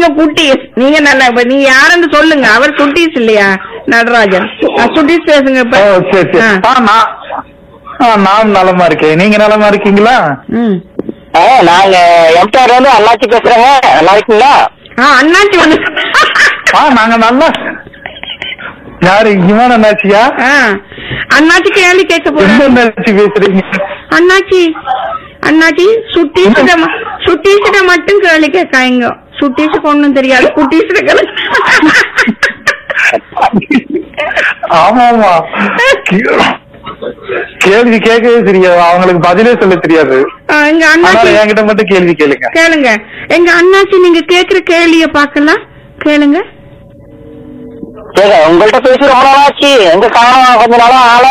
நீங்க குட்டீஸ் நீங்க நல்லா இப்ப நீங்க யாருன்னு சொல்லுங்க அவர் குட்டீஸ் இல்லையா நடராஜன் குட்டீஸ் பேசுங்க இப்ப ஓ சரி சரி ஆ. ஆ, நான் ஆ, நான் நலமா இருக்கேன் நீங்க நலமா இருக்கீங்களா ம் ஆ, நாங்க எம்டிஆர் வந்து அண்ணாச்சி பேசுறேங்க நல்லா இருக்கீங்களா ஆ அண்ணாச்சி வந்து ஆ நாங்க நல்லா யாரு இவன் என்னாச்சியா ஆ, அண்ணாச்சி கேள்வி கேட்க எந்த போறேன் என்னாச்சி பேசுறீங்க அண்ணாச்சி அண்ணாச்சி சுட்டீசிட ம- சுட்டீசிட மட்டும் கேள்வி கேட்காங்க சுட்டீஸுக்கு ஒண்ணும் தெரியாது குட்டீசிட கேள்வி ஆமா ஆமா கேள்வி கேட்கவே தெரியாது அவங்களுக்கு பதிலே சொல்ல தெரியாது ஆ, எங்க ஆனா அண்ணாச்சி என்கிட்ட மட்டும் கேள்வி கேளுங்க கேளுங்க எங்க அண்ணாச்சி நீங்க கேக்குற கேள்விய பாக்கலாம் கேளுங்க ஏங்க உங்கள்ட்ட பேசி ரொம்ப நாள் ஆச்சு எங்க காணோம் கொஞ்ச நாளா ஆள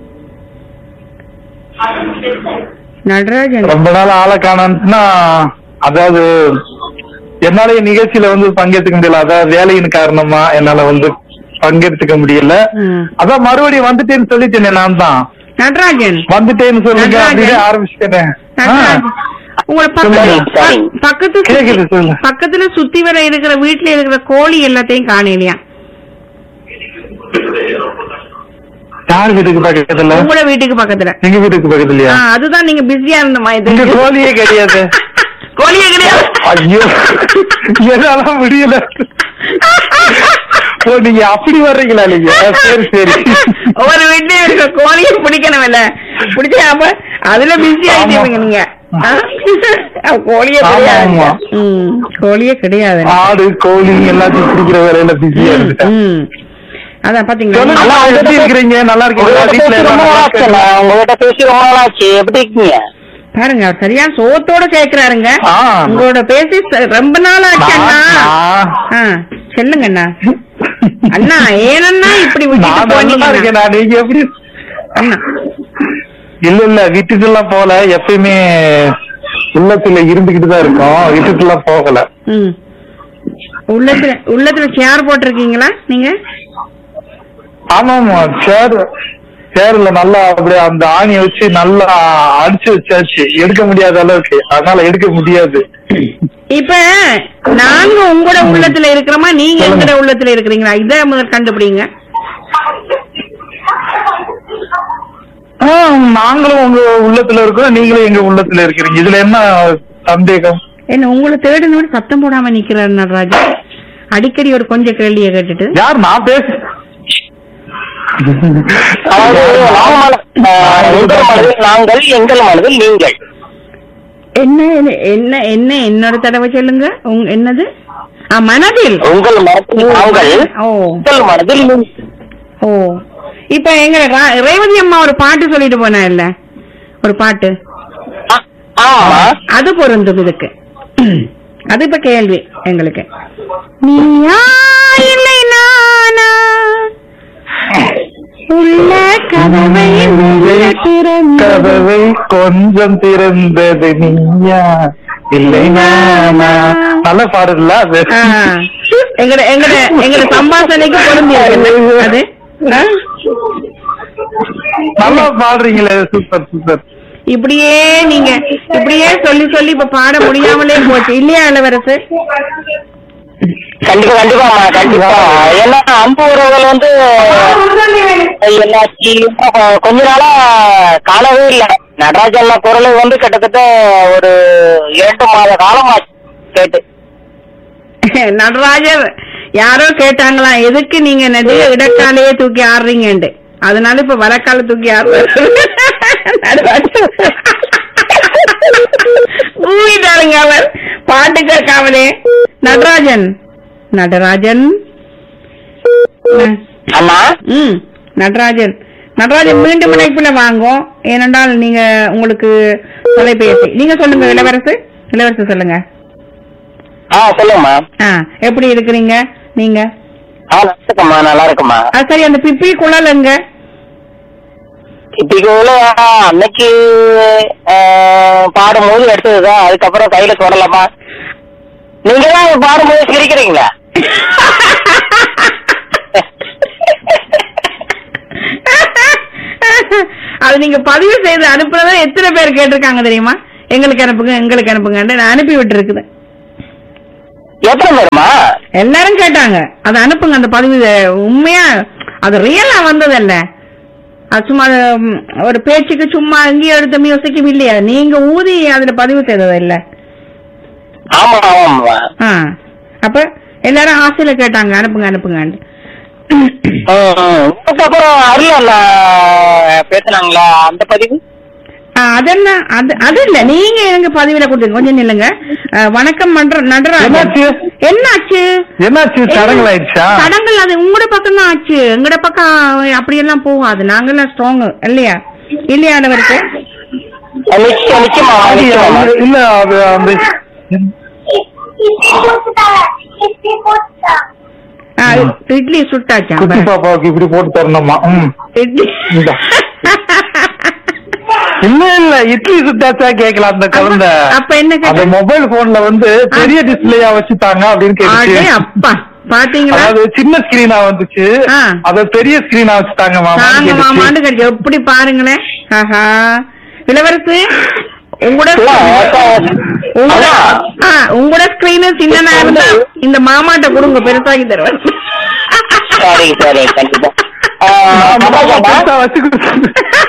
நடராஜன் ரொம்ப நாள் ஆளை காணோம்னா அதாவது என்னால நிகழ்ச்சியில வந்து பங்கேற்றுக்க முடியல அதாவது வேலையின் காரணமா என்னால வந்து பங்கெடுத்துக்க முடியல ம். அதான் மறுபடியும் வந்துட்டேன்னு சொல்லிட்டேனே நான் தான் நடராஜன் வந்துட்டேன்னு சொல்லுங்க நடராஜன். அப்படியே ஆரம்பிச்சிட்டேனே நடராஜன். உங்களோட பக்கத்து சொல்லுங்க. சரி. ப- பக்கத்து சுத்தி- கேக்குது, சொல்லுங்க. பக்கத்துல சுத்தி வர இருக்கிற வீட்டுல இருக்கிற கோழி எல்லாத்தையும் காணலையா யார் வீட்டுக்கு பக்கத்துல உங்களோட வீட்டுக்கு பக்கத்துல எங்க வீட்டுக்கு பக்கத்துலயா ஆ, அதுதான் நீங்க பிஸியா இருந்த மாதிரி இங்க தெரியுது. கோழியே கிடையாது கோழியே கிடையாது ஐயோ என்னால முடியல ஓ நீங்க அப்படி வர்றீங்களா நீங்க சரி சரி ஒவ்வொரு வீட்லயும் இருக்க கோழியை பிடிக்கணும் இல்ல பிடிச்சா அப்ப அதுல பிஸி ஆயிட்டீங்க நீங்க ஆ? அப்ப கோழியே ஆமா, கிடையாது ஆமா. ம், கோழியே கிடையாது ஆடு கோழி எல்லாத்தையும் பிடிக்கிற வேலையில பிஸியா ம், இருந்துட்டேன் ம். அதான் பாத்தீங்களா சொல்லுங்க அண்ணா, எப்படி இருக்கிறீங்க நல்லா இருக்கீங்களா உங்ககிட்ட வீட்டுல பேசி ரொம்ப நாள் ஆச்சு எல்லாம் உங்ககிட்ட பேசி ரொம்ப நாள் ஆச்சு எப்படி இருக்கீங்க பாருங்க அவர் சரியான சோத்தோட கேக்குறாருங்க ஆ. உங்களோட பேசி ச- ரொம்ப நாள் ஆச்சு அண்ணா நான் ஆ, சொல்லுங்க அண்ணா அண்ணா ஏனண்ணா இப்படி விட்டுட்டு நான் நல்லா இருக்கேன் போனீங்க நான் நீங்க எப்படி அண்ணா இல்ல இல்ல விட்டுட்டு எல்லாம் போல எப்பயுமே உள்ளத்துல இருந்துகிட்டு தான் இருக்கோம் விட்டுட்டு எல்லாம் போகல ம் உள்ளத்துல உள்ளத்துல சேர் போட்டிருக்கீங்களா நீங்க ஆமா ஆமா சேர் சேர்ல நல்லா அப்படியே அந்த ஆணியை வச்சு நல்லா அடிச்சு வச்சாச்சு எடுக்க முடியாத அளவுக்கு அதனால எடுக்க முடியாது இப்ப நாங்க உங்களோட உள்ளத்துல இருக்கிறோமா நீங்க சொல்லுங்க. எங்கட உள்ளத்துல இருக்கிறீங்களா இத முதல் கண்டுபிடிங்க ஆ, நாங்களும் உங்க உள்ளத்துல இருக்கோம் நீங்களும் எங்க உள்ளத்துல இருக்கிறீங்க இதுல என்ன சந்தேகம் என்ன உங்களை தேடினோட சத்தம் போடாம நிக்கிறாரு நடராஜா அடிக்கடி ஒரு கொஞ்சம் கேள்வியை கேட்டுட்டு யார் நான் பேச அதாவது நாங்கள் ஆஹ், உங்கள் மனதில் நாங்கள் எங்கள் மனதில் நீங்கள் என்ன என்ன- என்ன என்ன இன்னொரு தடவை சொல்லுங்க உங்க- என்னது ஆ, மனதில் உங்கள் மனதில் நாங்கள் ஓ உங்கள் மனதில் நீங்கள். ஓ இப்ப எங்க ரா- ரேவதி அம்மா ஒரு பாட்டு சொல்லிட்டு போனா இல்ல ஒரு பாட்டு ஆ- ஆமா அது பொருந்தும் இதுக்கு அது இப்ப கேள்வி எங்களுக்கு நீயா இல்லை நானா உள்ள கதவை மெல்ல திறந்து கதவை கொஞ்சம் திறந்தது நீயா இல்லை நானா நல்ல பாடல அது ஆ. எங்கட எங்கட எங்கட சம்பாஷணைக்கு பொருந்தி இருக்கு அது ஆ? நல்லா பாடுறீங்களே சூப்பர் சூப்பர் இப்படியே நீங்க இப்படியே சொல்லி சொல்லி இப்ப பாட முடியாமலே போச்சு இல்லையா இளவரசு கண்டிப்பா கண்டிப்பாமா கண்டிப்பா ஏன்னா அன்பு உறவுகள் வந்து என்னாச்சு அஹ், கொஞ்ச நாளா காணவே இல்லை நடராஜன் குரலை வந்து கிட்டத்தட்ட ஒரு இரண்டு மாத காலம் ஆச்சு கேட்டு நடராஜர் யாரோ கேட்டாங்களாம் எதுக்கு நீங்க நடு இடக்காலையே தூக்கி ஆடுறீங்கன்ட்டு அதனால இப்ப வலக்கால தூக்கி ஆடுறாரு நடராஜர் ஊழிட்டாருங்க அவர் பாட்டு கேட்காமலே நடராஜன் நடராஜன் ம். அம்மா ம் நடராஜன் நடராஜன் மீண்டும் இணைப்புல வாங்கும் ஏனென்றால் நீங்க உங்களுக்கு தொலைபேசி நீங்க சொல்லுங்க இளவரசு இளவரசு சொல்லுங்க ஆ சொல்லுங்கம்மா ஆ எப்படி இருக்கிறீங்க நீங்க ஆ நல்லா இருக்கும்மா நல்லா இருக்குமா அது சரி அந்த பிப்பி குழலுங்க இப்படிக்குள்ள அன்னைக்கு ஆஹ், பாடும்போது எடுத்ததுதான் அதுக்கப்புறம் கையில தொடலாமா நீங்க தான் பாடும்போது சிரிக்கிறீங்களா அது நீங்க பதிவு செய்து அனுப்புறத எத்தனை பேர் கேட்டிருக்காங்க தெரியுமா எங்களுக்கு அனுப்புங்க எங்களுக்கு அனுப்புங்க நான் அனுப்பி விட்டு இருக்குது எத்தனை பேருமா எல்லாரும் கேட்டாங்க அதை அனுப்புங்க அந்த பதிவு உண்மையா அது ரியலா வந்ததல்ல அது சும்மா ம், ஒரு பேச்சுக்கு சும்மா எங்கேயும் எடுத்த மியூசிக்கும் இல்லையா நீங்க ஊதி அதுல பதிவு செய்தது இல்ல ஆமா ஆமாம்மா ஆ அப்ப எல்லாரும் ஆசையில கேட்டாங்க அனுப்புங்க அனுப்புங்க ம், ம். அதுக்கப்புறம் அருள் அண்ணா பேசுனாங்களா அந்த பதிவு அதெல்லாம் அது அது இல்ல நீங்க எங்க பதிவுல கொடுத்துங்க கொஞ்சம் நில்லுங்க ஆ, வணக்கம் மன்ற நடராஜன் என்னாச்சு? என்னாச்சு என்னாச்சு தடங்கள் ஆயிடுச்சா தடங்கள் அது உங்களோட பக்கம் தான் ஆச்சு எங்கட பக்கம் அப்படியெல்லாம் போகாது நாங்கெல்லாம் ஸ்ட்ராங் இல்லையா இல்லையா அளவருக்கு நிச்சயம் நிச்சயமா அது நிச்சயமா இல்ல அது அந்த ஆ, இட்லி சுட்டாச்சா குட்டி பாப்பாவுக்கு இப்படி போட்டு தரணுமா ம் இட்லி இந்தா. இல்ல இல்ல இட்லி சுட்டாச்சா கேக்கல அந்த குழந்தை அப்ப என்ன அந்த கேட்ட மொபைல் போன்ல வந்து பெரிய டிஸ்பிளேயா வச்சுட்டாங்க அப்படின்னு அடே கேட்டுச்சு அப்பா பாத்தீங்களா அதாவது சின்ன ஸ்கிரீனா வந்துச்சு ஆ. அத பெரிய ஸ்கிரீனா வச்சுட்டாங்க மாமா தாங்க மாமாண்டு கிடைச்சு எப்படி பாருங்களேன் ஆஹா இளவரசு உங்களோட இல்ல, அப்ப- உங்களோட அதான். ஆ, உங்களோட ஸ்கிரீனு சின்னதா இருந்தா இந்த மாமாட்ட கொடுங்க பெருசாக்கி தருவேன் சரி சரி கண்டிப்பா ஆ, மாமா நடராஜண்ணா, பெருசா வச்சு கொடுத்தாங்க.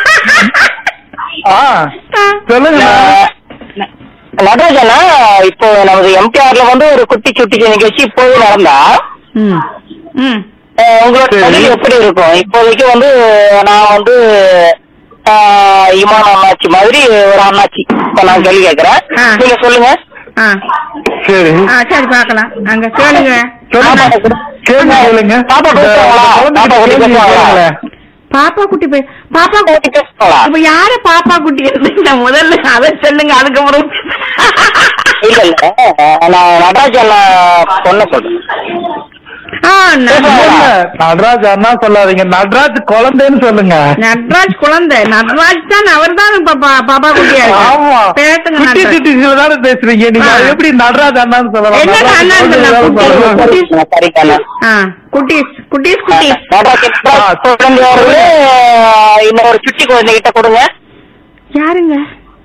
ஆ சொல்லுங்க ந- நடராஜண்ணா இப்போ நமது எம்டிஆர்ல வந்து ஒரு குட்டி சுட்டி நிகழ்ச்சி இப்போது நடந்தா ம் ம் அஹ், உங்களோட சரி. பதில் எப்படி இருக்கும் இப்போதைக்கு வந்து நான் வந்து ஆஹ், இமான் அண்ணாச்சி மாதிரி ஒரு அண்ணாச்சி இப்ப நான் கேள்வி கேட்கறேன் ஆ. நீங்க சொல்லுங்க ஆ சரி ஆ சரி பார்க்கலாம் அங்க கேளுங்க சொல்லுங்க கேள்வி கேளுங்க பாப்பா இந்த பேசுவாங்களா? குழந்தைகிட்ட பாப்பா கேள்வி பேசுவாங்களா? கேளுங்களேன். பாப்பா குட்டி பே பாப்பா குட்டி பேசுவாங்களா? இப்ப யாரு பாப்பா குட்டி இருந்தீங்க முதல்ல அதை சொல்லுங்க அதுக்கப்புறம் இல்ல இல்ல நான் நடராஜ் அண்ணா பொண்ண சொல்றேன் ஆ, ந- இல்ல, நடராஜ் அண்ணா சொல்லாதீங்க நடராஜ் குழந்தைன்னு சொல்லுங்க நட்ராஜ் குழந்தை நட்ராஜ் தான் அவர் தான் பாப்பா பாப்பா குட்டியா ஆமா இருக்கு பேசுங்க குட்டி நட்ராஜ். குட்டி தானே பேசுறீங்க நீங்க ஆ. எப்படி நடராஜ் அண்ணான்னு சொல்லலாம் என்ன நடராஜ் அண்ணான்னு குழந்தைன்னு சொல்லலாம்? தானே குட்டி, சொல்லலாம். குட்டி. சரிங்க அண்ணா ஆ குட்டீஸ் குட்டீஸ் குட்டீஸ் நடராஜ் நடராஜ் குழந்தை அவர்களே, இன்னொரு சுட்டி குழந்தைகிட்ட கொடுங்க யாருங்க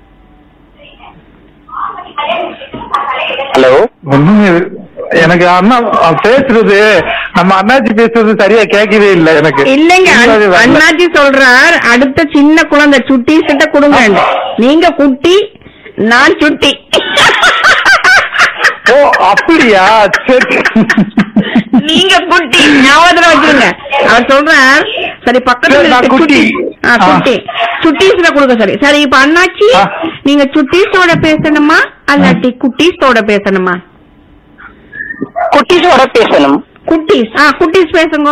ஹலோ ஒண்ணுமே எனக்கு அண்ணா பேசுறது நம்ம அண்ணாச்சி பேசுறது சரியா கேட்கவே இல்ல எனக்கு இல்லைங்க அது அண்ண- வரல. அண்ணாச்சி சொல்றார் அடுத்த சின்ன குழந்தை சுட்டி கிட்ட கொடுங்க நீங்க குட்டி நான் சுட்டி ஓ அப்படியா சரி நீங்க குட்டி ஞாபகத்துல வச்சிருங்க அவர் சொல்றார் சரி பக்கத்துல சரி, நான் இருக்க குட்டி. ஆ, ஆ. குட்டி சுட்டீஸ்ல கொடுக்க சரி சரி இப்ப அண்ணாச்சி ஆ. நீங்க சுட்டீஸோட பேசணுமா அல்லாட்டி குட்டீஸோட பேசணுமா குட்டீஸோட பேசணும் குட்டீஸ் ஆ குட்டீஸ் பேசுங்க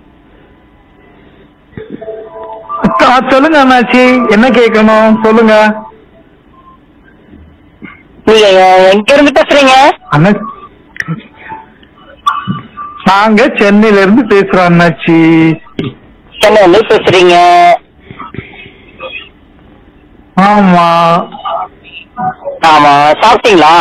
ஆ, சொல்லுங்க அண்ணாச்சி என்ன கேட்கணும் சொல்லுங்க நீங்க எங்க இருந்து பேசுறீங்க அண்ணா நாங்க சென்னையில இருந்து பேசுறோம் அண்ணாச்சி சென்னையில பேசுறீங்க ஆமா ஆமா சாப்பிட்டீங்களா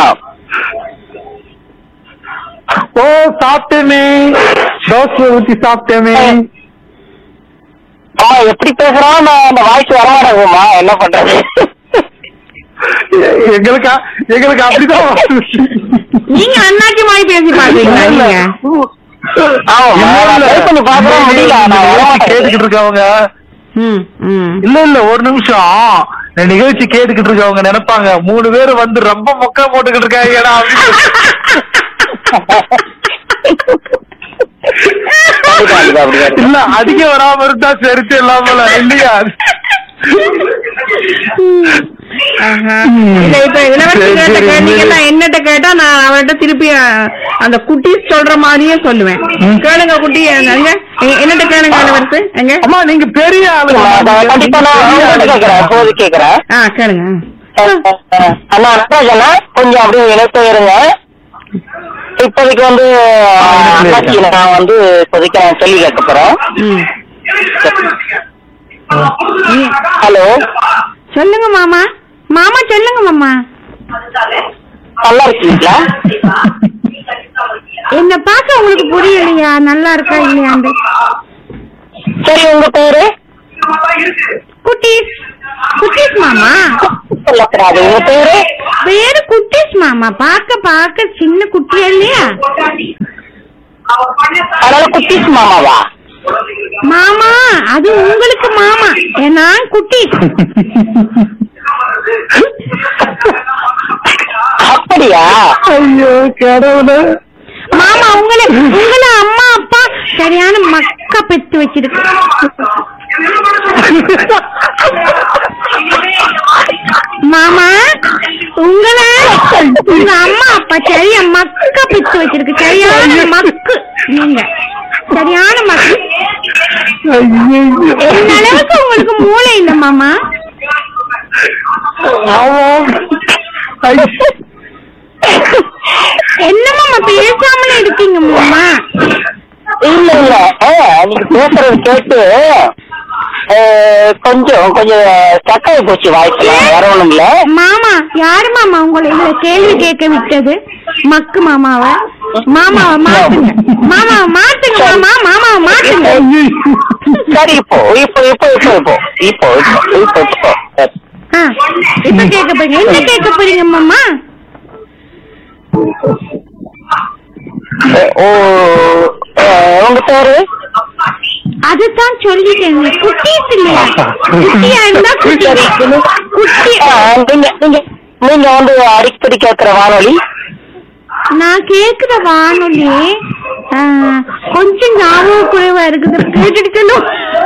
ஓ சாப்பிட்டேனே தோசை ஊத்தி சாப்பிட்டேனே அம்மா எப்படி பேசுறோம் நான் அந்த வாய்ஸ் வரமாட்டேங்குமா என்ன பண்றது எ- எங்களுக்கு எங்களுக்கு அப்படிதான் வருது. நீங்க அண்ணாச்சி மாதிரி பேசி பாக்குறீங்களா இல்ல, நீங்க ஆமாம்மா, இல்ல, நான் இல்ல. try பண்ணி பார்க்கறேன், முடியல, நான் இந்த நிகழ்ச்சி வரமாட்டேன். கேட்டுக்கிட்டு இருக்கவங்க ம் ம் இல்ல இல்ல ஒரு நிமிஷம் இந்த நிகழ்ச்சி கேட்டுக்கிட்டு இருக்கவங்க நினைப்பாங்க மூணு பேர் வந்து ரொம்ப மொக்க போட்டுக்கிட்டு இருக்காங்கடா கண்டிப்பா, கண்டிப்பா, அப்படிதான் இருக்கு. இல்ல அதிக வராம இருந்தா சரித்து இல்லாமல இல்லையா ஆஹா. இல்ல இப்ப இளவரசி சரி, கேட்ட சரி, கேள்விக்கெல்லாம் என்னட்ட கேட்டா நான் அவர்கிட்ட திருப்பி அஹ், அந்த குட்டீஸ் சொல்ற மாதிரியே சொல்லுவேன் ம். கேளுங்க குட்டி எங்க எ- என்னட்ட கேளுங்க இளவரசு எங்க அம்மா நீங்க பெரிய ஆளுங்க நான் கண்டிப்பா நான் பெரிய அவங்ககிட்ட ஆளுங்க. கேட்கறேன் இப்போது கேட்கறேன் ஆ கேளுங்க அண்ணா நடராஜண்ணா கொஞ்சம் அப்படியே இணைப்பு இருங்க இப்போதைக்கு வந்து ஆ, இணைப்புல அண்ணாச்சி நான் வந்து இப்போதைக்கு நான் கேள்வி கேட்க போறேன் ம். ம். ஹலோ சொல்லுங்க மாமா மாமா சொல்லுங்க மாமா நல்லா இருக்கீங்களா என்ன பார்க்க உங்களுக்கு புரியலையா நல்லா இருக்கா இல்லையாண்டு சரி உங்க பேரு குட்டீஸ் குட்டீஸ் மாமா சொல்லக்கூடாது உங்க பேரு பேரு குட்டிஸ் மாமா பாக்க பாக்க சின்ன குட்டியா இல்லையா அதனால குட்டிஸ் மாமாவா மாமா அது உங்களுக்கு மாமா ஏ, நான் குட்டி அப்படியா ஐயோ கடவுளே மாமா உங்களை உங்களை அம்மா அப்பா சரியான மக்க பெத்து வச்சிருக்கு மாமா உங்களை உங்க அம்மா அப்பா சரியா மக்க பெத்து வச்சிருக்கு சரியான மக்கு நீங்க சரியான மக்கு ஐயோ என்ன அளவுக்கு உங்களுக்கு மூளை இல்ல மாமா ஆமா ஐயோ என்ன மாமா பேசாமலே இருக்கீங்க மாமா இல்ல இல்ல ஆ, நீங்க பேசுறது கேட்டு ஆ, கொஞ்சம் கொஞ்சம் சக்கரை போச்சு வாய்ப்புல வேற ஒண்ணும் இல்ல மாமா யாரு மாமா உங்களை இதுல கேள்வி கேட்க விட்டது மக்கு மாமாவ மாமாவை மாத்துங்க மாமாவை மாத்துங்க மாமா மாமாவை மாத்துங்க ஐயோ சரி இப்போ இப்போ இப்போ இப்போ இப்போ இப்போ இப்போ இப்போ இப்போ சரி. ஆ, இப்ப கேட்க போறீங்க என்ன கேட்க போறீங்க மாமா ஓ ஆ, உங்க பேரு அதுதான் சொல்லிட்டேன் குட்டீஸ் இல்லையா குட்டியா இருந்தா குட்டி சரி குட்டி ஆ, நீங்க நீங்க நீங்க வந்து அடிக்கடி கேட்கிற வானொலி நான் கேக்குற வானொலி ஆ, கொஞ்சம் ஞாபக குறைவா இருக்குது கேட்டுட்டு சொல்லும்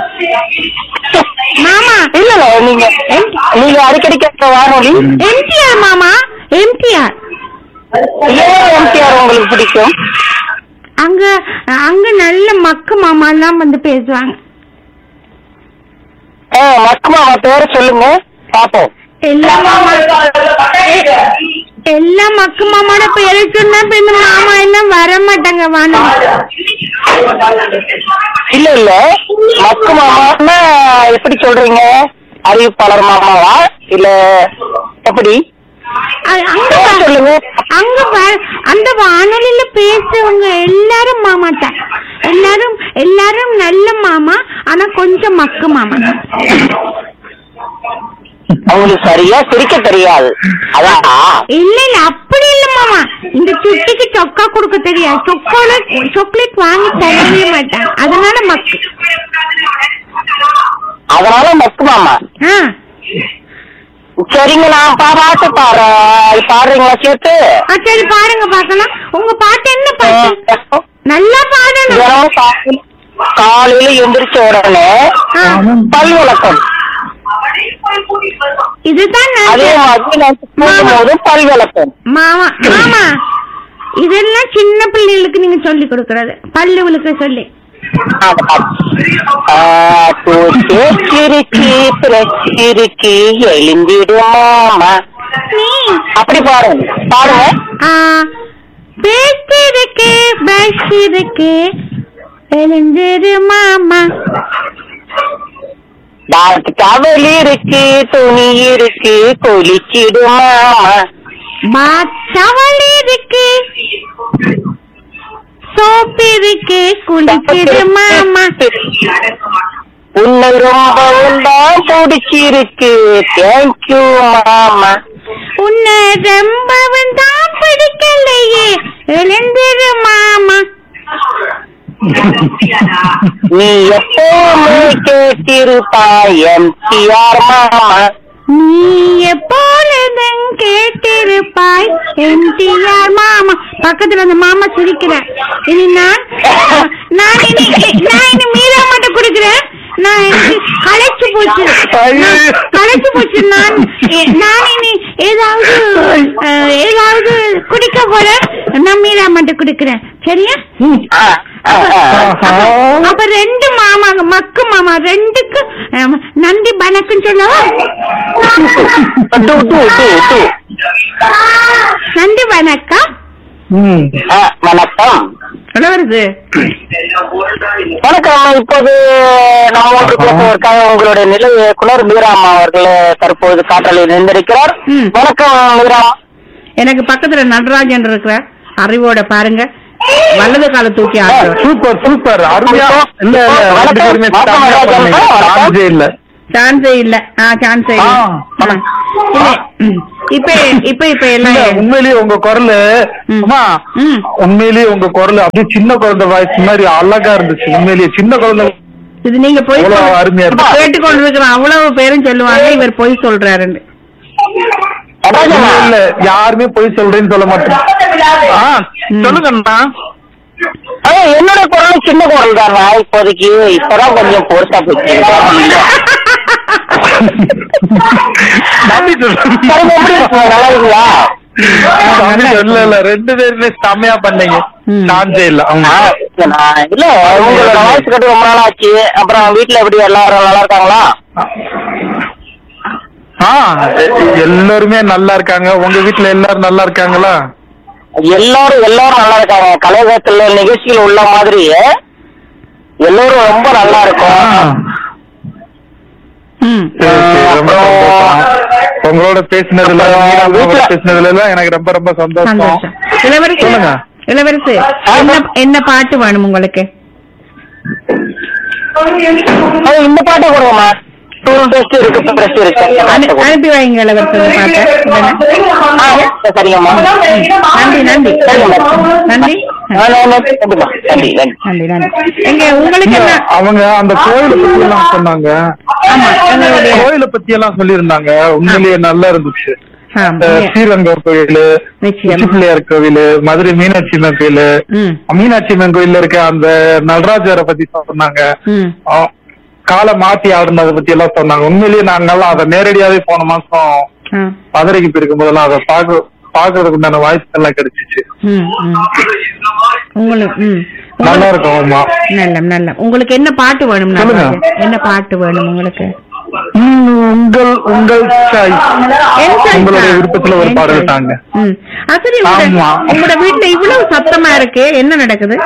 மாமா இல்ல இல்ல நீங்க நீங்க அடிக்கடி கேட்கிற வானொலி எம்டிஆர் மாமா எம்டிஆர் ஏன் எம்டிஆர் உங்களுக்கு பிடிக்கும் அங்க அங்க நல்ல மக்கு மாமா எல்லாம் வந்து பேசுவாங்க ஆ, மக்குமா பேரை சொல்லுங்க பாப்போம் எல்லா மாமா எல்லா மக்கு மாமாட பேரை சொன்னா இப்ப இந்த மாமா எல்லாம் வர மாட்டாங்க வானொலி இல்ல இல்ல மக்கு மாமான்னா எப்படி சொல்றீங்க அறிவிப்பாளர் மாமாவா இல்ல எப்படி அ- அங்க பேர் வா- சொல்லுங்க அங்க வா- அந்த வானொலியில பேசுறவங்க எல்லாரும் மாமா தான் எல்லாரும் எல்லாரும் நல்ல மாமா ஆனா கொஞ்சம் மக்கு மாமா அவங்களுக்கு சரியா சிரிக்க தெரியாது அதான் இல்ல இல்ல அப்படி இல்ல மாமா இந்த சுட்டிக்கு சொக்கா கொடுக்க தெரியாது சொக்கோலேட் சாக்லேட் வாங்கி தரவே மாட்டாங்க அதனால மக்கு அதனால மக்கு மாமா ஆ சரிங்க நான் பா- பாட்டு பாடுறேன் பாடுறீங்களா சேர்த்து ஆ, சரி பாருங்க பாக்கலாம் உங்க பாட்டு என்ன பாட்டு நல்லா பாடணும் தினமும் காலையில- காலையில எந்திரிச்ச உடனே ஆ, பல் விளக்கம் இதுதான் அதே நல்ல மாதிரி நான் தூங்கும் போது பல் விளக்கம் மாமா மாமா இதெல்லாம் சின்ன பிள்ளைகளுக்கு நீங்க சொல்லி கொடுக்கறது பல்லு விழுக்க சொல்லி சிரிக்கி பிரச்சிருக்கி எழுந்திடுமாமா நீ அப்படி பாருங்க பாருங்க ஆ, பேச்சு இருக்கு பஸ் இருக்கு எழுந்திரு மாமா டாக்கு டவல் இருக்கு துணி இருக்கு குளிச்சிடுமாமா பாத்தவள் இருக்கு சோப்பு இருக்கு குளிச்சிடு மாமா உன்னை ரொம்ப உண்டா பிடிச்சிருக்கு தேங்க்யூ மாமா உன்னை ரொம்பவும் தான் பிடிக்கலையே எழுந்திரு மாமா நீ எப்பவுமே கேட்டிருப்பாய் எம்டிஆர் மாமா நீ எப்பொழுதும் கேட்டிருப்பாய் எம்டிஆர் மாமா பக்கத்துல அந்த மாமா சிரிக்கிறேன் இனி நான் நான் இனி நான் இனி மீரா மட்டும் குடுக்கிறேன் நான் எனக்கு களைச்சு போச்சு நான் களைச்சு போச்சு நான் எ- நான் இனி ஏதாவது அஹ், ஏதாவது குடிக்க போறேன் நான் மீரா மட்டும் குடுக்கிறேன் சரியா ஆ, ஆ, ஆ. ஆஹா. அப்ப ரெண்டு மாமாங்க மக்கு மாமா ரெண்டுக்கு அஹ், நன்றி வணக்கம் சொல்லவா டூ டூ டூ டூ நன்றி வணக்கம் ம் ஆ, வணக்கம் என்ன வருது வணக்கம் இப்போது நம்ம ஒன்று பேசுவதற்காக உங்களுடைய நிலை இயக்குனர் மீராமா அவர்கள் தற்போது காற்றலில் நின்றிருக்கிறார் ம். வணக்கம் மீராமா எனக்கு பக்கத்துல நடராஜன் இருக்கிறார் அறிவோட பாருங்க வலது கால தூக்கி ஆடுறவர் சூப்பர் சூப்பர் அருமையா இல்ல இல்ல ரெண்டு பேருமே செம்மையா பண்ணீங்க. சான்ஸே இல்ல சான்ஸே இல்ல ஆ சான்ஸே இல்ல ஆ, ஆ. இல்ல, ம். இப்ப இப்ப இப்ப இல்ல, எல்லாம் உண்மையிலேயே உங்க குரல் ம். அம்மா ம். உண்மையிலேயே உங்க குரல் அப்படியே சின்ன குழந்தை வாய்ஸ் மாதிரி அழகா இருந்துச்சு உண்மையிலேயே சின்ன குழந்தை இது நீங்க போய் அவ்வளவு அருமையா இருக்கு. கேட்டுக்கொண்டிருக்கிற அவ்வளவு பேரும் சொல்லுவாங்க இவர் பொய் சொல்றாருன்னு நடராஜா இல்ல, இல்ல யாருமே பொய் சொல்றேன்னு சொல்ல மாட்டேன் ஆ, சொல்லுங்கண்ணா ஆ, என்னோட குரல் சின்ன குரல் தானா இப்போதைக்கு இப்பதான் கொஞ்சம் பொருத்தா போச்சு நம்பி சொல்லுங்க. பாருங்க, எப்படி இருக்கு? நல்லா இருக்குங்களா நம்பி சொல்ல இல்ல ரெண்டு பேருமே செம்மையா பண்ணீங்க ம். சான்ஸே இல்ல ஆமா. ஆ, நான் இல்ல உங்களோட வாய்ஸ் கேட்டு ரொம்ப நாள் ஆச்சு அப்புறம் வீட்டுல எப்படி எல்லாரும் நல்லா இருக்காங்களா ஆ எ- எல்லாருமே நல்லா இருக்காங்க உங்க வீட்டுல எல்லாரும் நல்லா இருக்காங்களா எல்லாரும் எல்லாரும் நல்லா இருக்காங்க கலையகத்துல நிகழ்ச்சியில் உள்ள மாதிரி எல்லாரும் ரொம்ப நல்லா ஆ, இருக்கும் ம் சரி, சரி, ரொம்ப சந்தோஷம். உங்களோட பேசினதுல மீனா அம்மாவோட வீட்டுல- பேசினதுல எல்லாம் எனக்கு ரொம்ப ரொம்ப சந்தோஷம் சந்தோஷம் இளவரசி சொல்லுங்க. இளவரசி என்ன என்ன பாட்டு வேணும் உங்களுக்கு ஆ, இந்த பாட்டு கொடுங்கம்மா டூர் டெஸ்ட் இருக்கு டெஸ்ட் இருக்கு அனு- அனுப்பி வைங்க இளவரசி இந்த பாட்டை உடனே. ஆ, சரிங்கம்மா நன்றி நன்றி நன்றி ஆ, நன்றி, நன்றிம்மா. நன்றி நன்றி நன்றி நன்றி எங்க உங்களுக்கு என்ன அவங்க அந்த கோயிலை பத்தி எல்லாம் சொன்னாங்க ஆமா எங்களுடைய கோயிலை பத்தி எல்லாம் சொல்லியிருந்தாங்க உண்மையிலேயே நல்லா இருந்துச்சு ஆ, இந்த ஸ்ரீரங்கம் கோயில் நிச்சயம் பிள்ளையார் கோவில் மதுரை மீனாட்சி அம்மன் கோயில் ம் மீனாட்சி அம்மன் கோயில்ல இருக்க அந்த நடராஜரை பத்தி சொன்னாங்க ம் ஆ, காலை மாத்தி ஆடுனதை பத்தி எல்லாம் சொன்னாங்க உண்மையிலேயே நாங்கெல்லாம் அதை நேரடியாவே போன மாசம் ஆ மதுரைக்கு போயிருக்கும் போதெல்லாம் அதை பாக்க பாக்குறதுக்கு உண்டான வாய்ப்பு எல்லாம் கிடைச்சிச்சு ம் ம் உங்களுக்கு ம் நல்லா உங்களுக்கு- இருக்கும் ஆமா நல்ல நல்ல உங்களுக்கு என்ன பாட்டு வேணும் சொல்லுங்க. நாகராஜன்? என்ன பாட்டு வேணும் உங்களுக்கு ம், உங்கள் உங்கள் choice. என் choice உங்களுடைய தான். விருப்பத்துல ஒரு என் பாடல் choice. தாங்க ம். ஆ, சரி உங்களோட ஆமா. உங்களோட வீட்டுல இவ்வளவு சத்தமா இருக்கு என்ன நடக்குது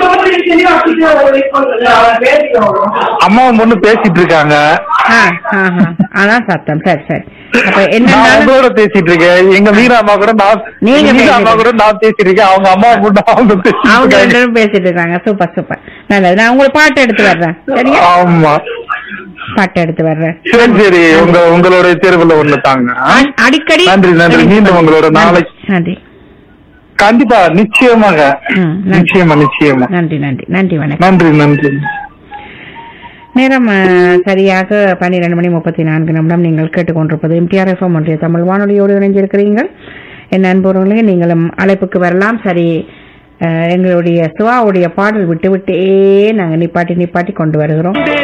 அம்மாவும் பொண்ணு பேசிட்டு இருக்காங்க ஆ, ஆ, ஆ. அதான் சத்தம் சரி சரி அப்ப நான் என்ன உங்களோட பேசிட்டு இருக்கேன் எங்க மீனா அம்மா கூட நான் நீங்க எங்க மீனா பேசிட்டு அம்மா கூட நான் பேசிட்டு இருக்கேன் அவங்க அம்மா பொண்ணு அவங்க பேசிட்டு அவங்க ரெண்டு இருக்காங்க. பேரும் பேசிட்டு இருக்காங்க சூப்பர் சூப்பர் நல்லது நான் உங்களுக்கு பாட்டு எடுத்து வர்றேன் சரியா ஆமா பாட்டு எடுத்து வர்றேன் சரி சரி உங்க உங்களுடைய தேர்வுல ஒண்ணு தாங்க அ- அடிக்கடி நன்றி, நன்றி. மீண்டும் உங்களோட நாளை- நன்றி கண்டிப்பா நிச்சயமாக ம், நன்றி. நிச்சயமா நிச்சயமா நன்றி நன்றி நன்றி வணக்கம் நன்றி நன்றி நேரம் அஹ், சரியாக பன்னிரண்டு மணி முப்பத்தி நான்கு நிமிடம் நீங்கள் கேட்டுக்கொண்டிருப்பது எம்டிஆர் எஃப்எம் ஒன்றிய தமிழ் வானொலியோடு இணைஞ்சிருக்கிறீர்கள் என் நண்பர்களே நீங்களும் அழைப்புக்கு வரலாம் சரி அஹ், எங்களுடைய சிவாவுடைய பாடல் விட்டு விட்டே நாங்கள் நிப்பாட்டி நிப்பாட்டி கொண்டு வருகிறோம்